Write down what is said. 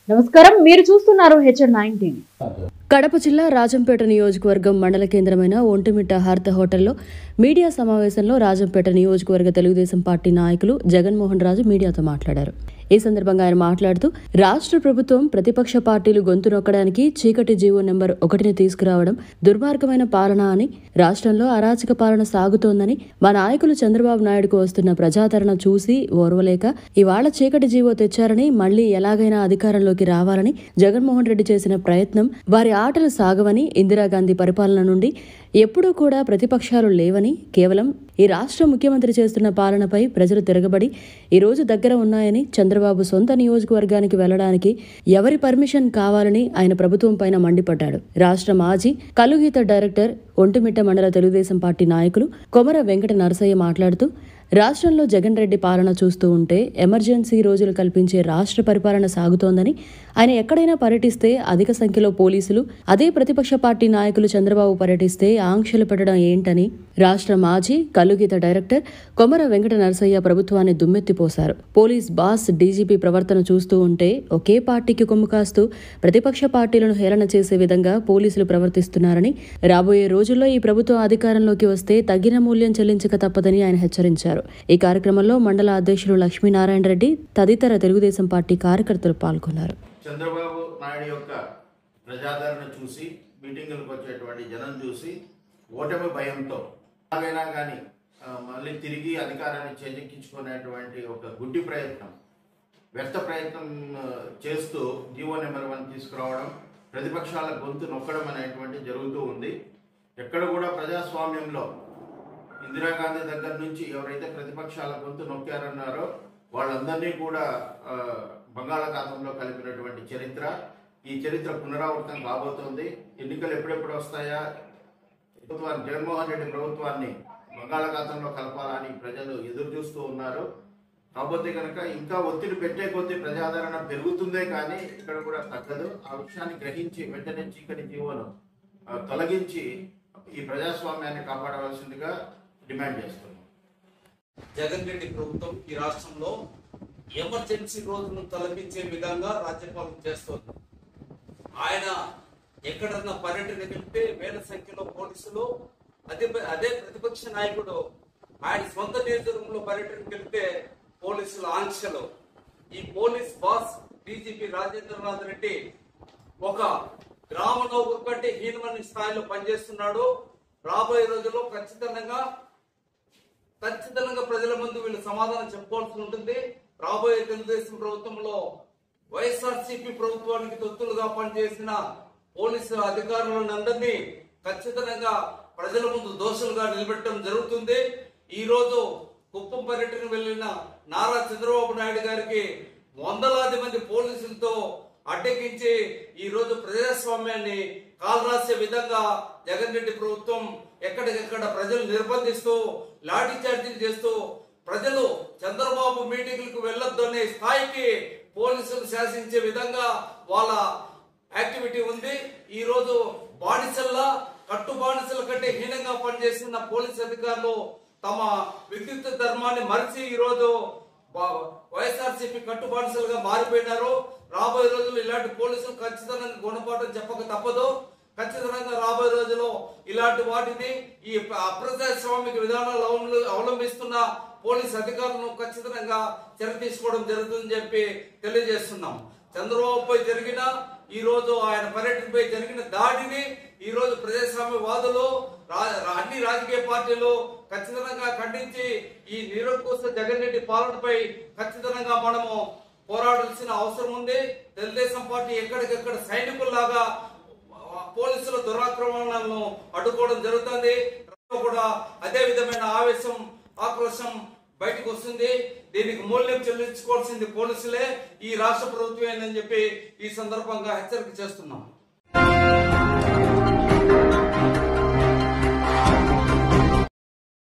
నమస్కారం మీరు చూస్తున్నారు హెచ్ఎన్ నైన్ టీవీ కడప జిల్లా రాజంపేట నియోజకవర్గం మండల కేంద్రమైన ఒంటిమిట్ట హార్త హోటల్లో మీడియా సమావేశంలో రాజంపేట నియోజకవర్గ తెలుగుదేశం పార్టీ నాయకులు జగన్మోహన్ రాజు మీడియాతో మాట్లాడారు ఈ సందర్భంగా ఆయన మాట్లాడుతూ రాష్ట్ర ప్రభుత్వం ప్రతిపక్ష పార్టీలు గొంతు నొక్కడానికి చీకటి జీవో నెంబర్ ఒకటిని తీసుకురావడం దుర్మార్గమైన పాలన అని రాష్ట్రంలో అరాచక పాలన సాగుతోందని మా నాయకులు చంద్రబాబు నాయుడుకు వస్తున్న ప్రజాదరణ చూసి ఓర్వలేక ఇవాళ చీకటి జీవో తెచ్చారని మళ్లీ ఎలాగైనా అధికారంలోకి రావాలని జగన్మోహన్ రెడ్డి చేసిన ప్రయత్నం వారి ఆటలు సాగవని ఇందిరాగాంధీ పరిపాలన నుండి ఎప్పుడూ కూడా ప్రతిపక్షాలు లేవని కేవలం ఈ రాష్ట్ర ముఖ్యమంత్రి చేస్తున్న పాలనపై ప్రజలు తిరగబడి ఈ రోజు దగ్గర ఉన్నాయని చంద్రబాబు సొంత నియోజకవర్గానికి వెళ్లడానికి ఎవరి పర్మిషన్ కావాలని ఆయన ప్రభుత్వం పైన మండిపడ్డాడు రాష్ట్ర మాజీ కలుగీత డైరెక్టర్ ఒంటిమిట్ట మండల తెలుగుదేశం పార్టీ నాయకులు కొమర వెంకట నరసయ్య మాట్లాడుతూ రాష్ట్రంలో జగన్ రెడ్డి పాలన చూస్తూ ఉంటే ఎమర్జెన్సీ రోజులు కల్పించే రాష్ట్ర పరిపాలన సాగుతోందని ఆయన ఎక్కడైనా పర్యటిస్తే అధిక సంఖ్యలో పోలీసులు అదే ప్రతిపక్ష పార్టీ నాయకులు చంద్రబాబు పర్యటిస్తే ఆంక్షలు పెట్టడం ఏంటని రాష్ట్ర మాజీ కల్లుగీత డైరెక్టర్ కొమర వెంకట నరసయ్య ప్రభుత్వాన్ని దుమ్మెత్తిపోశారు పోలీస్ బాస్ డీజీపీ ప్రవర్తన చూస్తూ ఉంటే ఒకే పార్టీకి కొమ్ము కాస్తూ ప్రతిపక్ష పార్టీలను హేళన చేసే విధంగా పోలీసులు ప్రవర్తిస్తున్నారని రాబోయే రోజుల్లో ఈ ప్రభుత్వం అధికారంలోకి వస్తే తగిన మూల్యం చెల్లించక తప్పదని ఆయన హెచ్చరించారు ఈ కార్యక్రమంలో మండల అధ్యక్షులు లక్ష్మీనారాయణ రెడ్డి తదితర తెలుగుదేశం పార్టీ కార్యకర్తలు పాల్గొన్నారు చంద్రబాబు నాయుడు యొక్క ప్రజాదరణ చూసి మీటింగులకు వచ్చేటువంటి జనం చూసి ఓటమి భయంతో ఎలాగైనా కానీ ఆ, మళ్ళీ తిరిగి అధికారాన్ని చేజెక్కించుకునేటువంటి ఒక గుడ్డి ప్రయత్నం వ్యర్థ ప్రయత్నం ఆ, చేస్తూ జీవో నెంబర్ వన్ తీసుకురావడం ప్రతిపక్షాల గొంతు నొక్కడం అనేటువంటి జరుగుతూ ఉంది ఎక్కడ కూడా ప్రజాస్వామ్యంలో ఇందిరాగాంధీ దగ్గర నుంచి ఎవరైతే ప్రతిపక్షాల గొంతు నొక్కారన్నారో వాళ్ళందరినీ కూడా ఆ, బంగాళాఖాతంలో కలిపినటువంటి చరిత్ర ఈ చరిత్ర పునరావృతం కాబోతోంది ఎన్నికలు ఎప్పుడెప్పుడు వస్తాయా ప్రభుత్వాన్ని జగన్మోహన్ రెడ్డి ప్రభుత్వాన్ని బంగాళాఖాతంలో కలపాలని ప్రజలు ఎదురు చూస్తూ ఉన్నారు కాకపోతే కనుక ఇంకా ఒత్తిడి పెట్టే కొద్దీ ప్రజాదరణ పెరుగుతుందే కానీ ఇక్కడ కూడా తగ్గదు ఆ విషయాన్ని గ్రహించి వెంటనే చీకటి జీవోను ఆ, తొలగించి ఈ ప్రజాస్వామ్యాన్ని కాపాడవలసిందిగా డిమాండ్ చేస్తున్నాం జగన్ రెడ్డి ప్రభుత్వం ఈ రాష్ట్రంలో ఎమర్జెన్సీ రోజును తలపించే విధంగా రాజ్యపాలన చేస్తోంది ఆయన ఎక్కడన్నా పర్యటన వెళ్తే వేల సంఖ్యలో పోలీసులు అదే అదే ప్రతిపక్ష నాయకుడు ఆయన సొంత నియోజకవర్గంలో పర్యటనకు వెళ్తే పోలీసుల ఆంక్షలు ఈ police boss DGP Rajendranath Reddy ఒక గ్రామ నౌకరు కంటే హీనమైన స్థాయిలో పనిచేస్తున్నాడు రాబోయే రోజుల్లో ఖచ్చితంగా ఖచ్చితంగా ప్రజల ముందు వీళ్ళు సమాధానం చెప్పుకోవాల్సి ఉంటుంది రాబోయే తెలుగుదేశం ప్రభుత్వంలో వైఎస్ఆర్సీపీ ప్రభుత్వానికి తొత్తులుగా పనిచేసిన పోలీసు అధికారులను అందరినీ ఖచ్చితంగా ప్రజల ముందు దోషులుగా నిలబెట్టడం జరుగుతుంది ఈ రోజు కుప్పం పర్యటన వెళ్లిన నారా చంద్రబాబు నాయుడు గారికి వందలాది మంది పోలీసులతో అడ్డగించి ఈ రోజు ప్రజాస్వామ్యాన్ని కాలరాసే విధంగా జగన్ రెడ్డి ప్రభుత్వం ఎక్కడికెక్కడ ప్రజలు నిర్బంధిస్తూ లాఠీ చార్జీలు చేస్తూ ప్రజలు చంద్రబాబు మీటింగ్లకు వెళ్ళొద్దు అనే స్థాయికి పోలీసులు శాసించే విధంగా వాళ్ళ యాక్టివిటీ ఉంది ఈ రోజు బానిసల్లా కట్టు బానిసల కంటే హీనంగా పనిచేసిన పోలీస్ అధికారులు తమ విద్యుత్ ధర్మాన్ని మరిచి ఈ రోజు వైఎస్ఆర్సీపీ కట్టు బానిసలుగా మారిపోయినారు రాబోయే రోజుల్లో ఇలాంటి పోలీసులు ఖచ్చితంగా గుణపాఠం చెప్పక తప్పదు ఖచ్చితంగా రాబోయే రోజుల్లో ఇలాంటి వాటిని ఈ అప్రజాస్వామిక విధానాలు అవలంబి- అవలంబిస్తున్న పోలీస్ అధికారులను ఖచ్చితంగా చర్య తీసుకోవడం జరుగుతుందని చెప్పి తెలియజేస్తున్నాం చంద్రబాబుపై జరిగిన ఈ రోజు ఆయన పర్యటనపై జరిగిన దాడిని ఈ రోజు ప్రజాస్వామ్యవాదులు రా- రా- అన్ని రాజకీయ పార్టీలు ఖచ్చితంగా ఖండించి ఈ నిరంకుశ జగన్ రెడ్డి పాలనపై ఖచ్చితంగా మనము పోరాడాల్సిన అవసరం ఉంది తెలుగుదేశం పార్టీ ఎక్కడికెక్కడ సైనికుల్లాగా పోలీసుల దురాక్రమణలను అడ్డుకోవడం జరుగుతుంది కూడా అదే విధమైన ఆవేశం ఆక్రోశం బయటకు వస్తుంది దీనికి మూల్యం చెల్లించుకోవాల్సింది పోలీసులే ఈ రాష్ట్ర ప్రభుత్వమేనని చెప్పి ఈ సందర్భంగా హెచ్చరిక చేస్తున్నాం